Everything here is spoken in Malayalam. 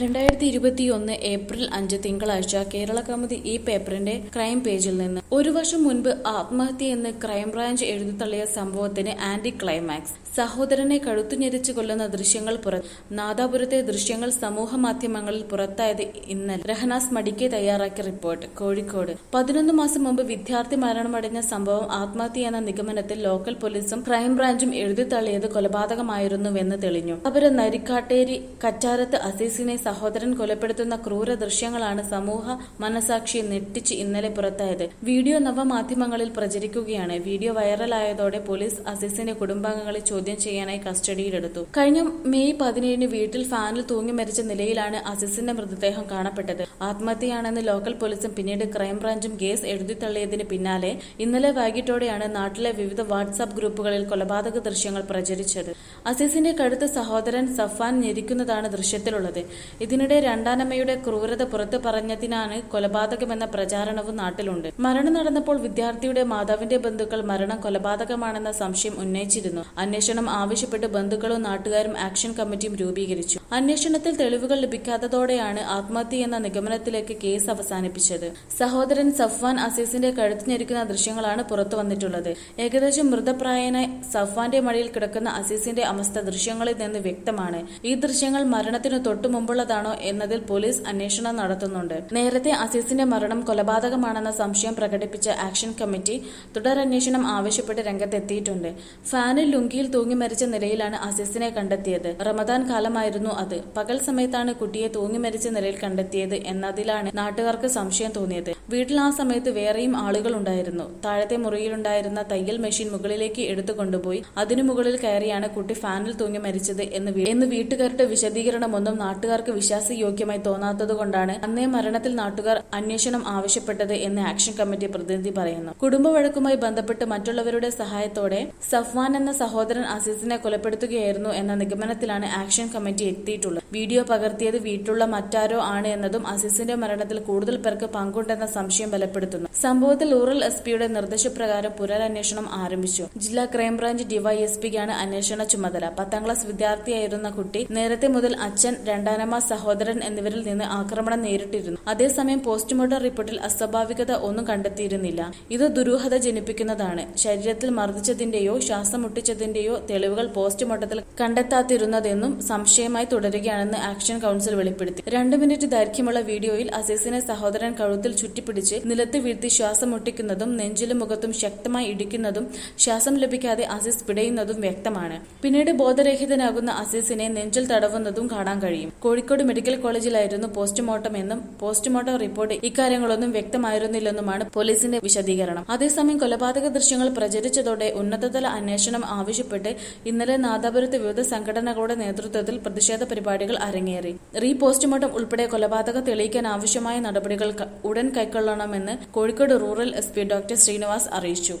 രണ്ടായിരത്തി ഇരുപത്തിയൊന്ന് ഏപ്രിൽ അഞ്ച് തിങ്കളാഴ്ച കേരള കൗമുദി ഈ പേപ്പറിന്റെ ക്രൈം പേജിൽ നിന്ന് ഒരു വർഷം മുൻപ് ആത്മഹത്യയെന്ന് ക്രൈംബ്രാഞ്ച് എഴുതിത്തള്ളിയ സംഭവത്തിന് ആന്റി ക്ലൈമാക്സ് സഹോദരനെ കഴുത്തുഞെരിച്ച് കൊല്ലുന്ന ദൃശ്യങ്ങൾ പുറത്ത് നാദാപുരത്തെ ദൃശ്യങ്ങൾ സമൂഹ മാധ്യമങ്ങളിൽ പുറത്തായത് ഇന്നലെ രഹനാസ് മടിക്കെ തയ്യാറാക്കിയ റിപ്പോർട്ട് കോഴിക്കോട് പതിനൊന്ന് മാസം മുമ്പ് വിദ്യാർത്ഥി മരണമടഞ്ഞ സംഭവം ആത്മഹത്യ എന്ന നിഗമനത്തിൽ ലോക്കൽ പോലീസും ക്രൈംബ്രാഞ്ചും എഴുതിത്തള്ളിയത് കൊലപാതകമായിരുന്നുവെന്ന് തെളിഞ്ഞു അവര് നരിക്കാട്ടേരി കറ്റാരത്ത് അസീസിനെ സഹോദരൻ കൊലപ്പെടുത്തുന്ന ക്രൂര ദൃശ്യങ്ങളാണ് സമൂഹ മനസാക്ഷിയെ നെട്ടിച്ച് ഇന്നലെ പുറത്തായത് വീഡിയോ നവമാധ്യമങ്ങളിൽ പ്രചരിക്കുകയാണ് വീഡിയോ വൈറലായതോടെ പോലീസ് അസീസിന്റെ കുടുംബാംഗങ്ങളെ ചോദ്യം ചെയ്യാനായി കസ്റ്റഡിയിലെടുത്തു കഴിഞ്ഞ മെയ് പതിനേഴിന് വീട്ടിൽ ഫാനിൽ തൂങ്ങി മരിച്ച നിലയിലാണ് അസീസിന്റെ മൃതദേഹം കാണപ്പെട്ടത് ആത്മഹത്യയാണെന്ന് ലോക്കൽ പോലീസും പിന്നീട് ക്രൈംബ്രാഞ്ചും കേസ് എഴുതിത്തള്ളിയതിന് പിന്നാലെ ഇന്നലെ വൈകിട്ടോടെയാണ് നാട്ടിലെ വിവിധ വാട്സാപ്പ് ഗ്രൂപ്പുകളിൽ കൊലപാതക ദൃശ്യങ്ങൾ പ്രചരിച്ചത് അസീസിന്റെ കഴുത്ത് സഹോദരൻ സഫാൻ ഞെരിക്കുന്നതാണ് ദൃശ്യത്തിലുള്ളത് ഇതിനിടെ രണ്ടാനമ്മയുടെ ക്രൂരത പുറത്തു പറഞ്ഞതിനാണ് കൊലപാതകമെന്ന പ്രചാരണവും നാട്ടിലുണ്ട് മരണം നടന്നപ്പോൾ വിദ്യാർത്ഥിയുടെ മാതാവിന്റെ ബന്ധുക്കൾ മരണം കൊലപാതകമാണെന്ന സംശയം ഉന്നയിച്ചിരുന്നു അന്വേഷണം ആവശ്യപ്പെട്ട് ബന്ധുക്കളും നാട്ടുകാരും ആക്ഷൻ കമ്മിറ്റിയും രൂപീകരിച്ചു അന്വേഷണത്തിൽ തെളിവുകൾ ലഭിക്കാത്തതോടെയാണ് ആത്മഹത്യ എന്ന നിഗമനത്തിലേക്ക് കേസ് അവസാനിപ്പിച്ചത് സഹോദരൻ സഫ്വാൻ അസീസിന്റെ കഴുത്ത് ഞെരിക്കുന്ന ദൃശ്യങ്ങളാണ് പുറത്തു വന്നിട്ടുള്ളത് ഏകദേശം മൃതപ്രായനായി സഫ്വാന്റെ മടിയിൽ കിടക്കുന്ന അസീസിന്റെ അവസ്ഥ ദൃശ്യങ്ങളിൽ നിന്ന് വ്യക്തമാണ് ഈ ദൃശ്യങ്ങൾ മരണത്തിനു തൊട്ടു മുമ്പുള്ളതാണോ എന്നതിൽ പോലീസ് അന്വേഷണം നടത്തുന്നുണ്ട് നേരത്തെ അസീസിന്റെ മരണം കൊലപാതകമാണെന്ന സംശയം പ്രകടിപ്പിച്ച ആക്ഷൻ കമ്മിറ്റി തുടരന്വേഷണം ആവശ്യപ്പെട്ട് രംഗത്തെത്തിയിട്ടുണ്ട് ഫാനിൽ ലുങ്കിയിൽ തൂങ്ങി മരിച്ച നിലയിലാണ് അസീസിനെ കണ്ടെത്തിയത് റമദാൻ കാലമായിരുന്നു അത് പകൽ സമയത്താണ് കുട്ടിയെ തൂങ്ങി മരിച്ച നിലയിൽ കണ്ടെത്തിയത് എന്നതിലാണ് നാട്ടുകാർക്ക് സംശയം തോന്നിയത് വീട്ടിൽ ആ സമയത്ത് വേറെയും ആളുകൾ ഉണ്ടായിരുന്നു താഴത്തെ മുറിയിലുണ്ടായിരുന്ന തയ്യൽ മെഷീൻ മുകളിലേക്ക് എടുത്തു കൊണ്ടുപോയി അതിനു മുകളിൽ കയറിയാണ് കുട്ടി ഫാനിൽ തൂങ്ങി മരിച്ചത് എന്ന് വീ- എന്ന് വീട്ടുകാരുടെ വിശദീകരണമൊന്നും നാട്ടുകാർക്ക് വിശ്വാസയോഗ്യമായി തോന്നാത്തതുകൊണ്ടാണ് അന്നേ മരണത്തിൽ നാട്ടുകാർ അന്വേഷണം ആവശ്യപ്പെട്ടത് എന്ന് ആക്ഷൻ കമ്മിറ്റി പ്രതിനിധി പറയുന്നു കുടുംബവഴക്കുമായി ബന്ധപ്പെട്ട് മറ്റുള്ളവരുടെ സഹായത്തോടെ സഫ്വാൻ എന്ന സഹോദരൻ അസീസിനെ കൊലപ്പെടുത്തുകയായിരുന്നു എന്ന നിഗമനത്തിലാണ് ആക്ഷൻ കമ്മിറ്റി എത്തിയിട്ടുള്ളത് വീഡിയോ പകർത്തിയത് വീട്ടിലുള്ള മറ്റാരോ ആണ് എന്നതും അസീസിന്റെ മരണത്തിൽ കൂടുതൽ പേർക്ക് പങ്കുണ്ടെന്ന സംശയം ബലപ്പെടുത്തുന്നു സംഭവത്തിൽ റൂറൽ എസ് പിയുടെ നിർദ്ദേശപ്രകാരം പുനരന്വേഷണം ആരംഭിച്ചു ജില്ലാ ക്രൈംബ്രാഞ്ച് ഡിവൈഎസ്പിക്കാണ് അന്വേഷണ ചുമതല പത്താം ക്ലാസ് വിദ്യാർത്ഥിയായിരുന്ന കുട്ടി നേരത്തെ മുതൽ അച്ഛൻ രണ്ടാനമ്മ സഹോദരൻ എന്നിവരിൽ നിന്ന് ആക്രമണം നേരിട്ടിരുന്നു അതേസമയം പോസ്റ്റ്മോർട്ടം റിപ്പോർട്ടിൽ അസ്വാഭാവികത ഒന്നും കണ്ടെത്തിയിരുന്നില്ല ഇത് ദുരൂഹത ജനിപ്പിക്കുന്നതാണ് ശരീരത്തിൽ മർദ്ദിച്ചതിന്റെയോ ശ്വാസം മുട്ടിച്ചതിന്റെയോ തെളിവുകൾ പോസ്റ്റ്മോർട്ടത്തിൽ കണ്ടെത്താതിരുന്നതെന്നും സംശയമായി തുടരുകയാണെന്ന് ആക്ഷൻ കൌൺസിൽ വെളിപ്പെടുത്തി രണ്ട് മിനിറ്റ് ദൈർഘ്യമുള്ള വീഡിയോയിൽ അസീസിനെ സഹോദരൻ കഴുത്തിൽ ചുറ്റിപ്പിടിച്ച് നിലത്ത് വീഴ്ത്തി ശ്വാസം മുട്ടിക്കുന്നതും നെഞ്ചിലും മുഖത്തും ശക്തമായി ഇടിക്കുന്നതും ശ്വാസം ലഭിക്കാതെ അസീസ് പിടയുന്നതും വ്യക്തമാണ് പിന്നീട് ബോധരഹിതനാകുന്ന അസീസിനെ നെഞ്ചിൽ തടവുന്നതും കാണാൻ കഴിയും കോഴിക്കോട് മെഡിക്കൽ കോളേജിലായിരുന്നു പോസ്റ്റ്മോർട്ടം എന്നും പോസ്റ്റ്മോർട്ടം റിപ്പോർട്ട് ഇക്കാര്യങ്ങളൊന്നും വ്യക്തമായിരുന്നില്ലെന്നുമാണ് പോലീസിന്റെ വിശദീകരണം അതേസമയം കൊലപാതക ദൃശ്യങ്ങൾ പ്രചരിച്ചതോടെ ഉന്നതതല അന്വേഷണം ആവശ്യപ്പെട്ട് ഇന്നലെ നാദാപുരത്ത് വിവിധ സംഘടനകളുടെ നേതൃത്വത്തിൽ പ്രതിഷേധ പരിപാടികൾ അരങ്ങേറി റീ പോസ്റ്റ്മോർട്ടം ഉൾപ്പെടെ കൊലപാതകം തെളിയിക്കാൻ ആവശ്യമായ നടപടികൾ ക- ഉടൻ കൈക്കൊള്ളണമെന്ന് Kozhikode rural S P doctor Srinivas അറിയിച്ചു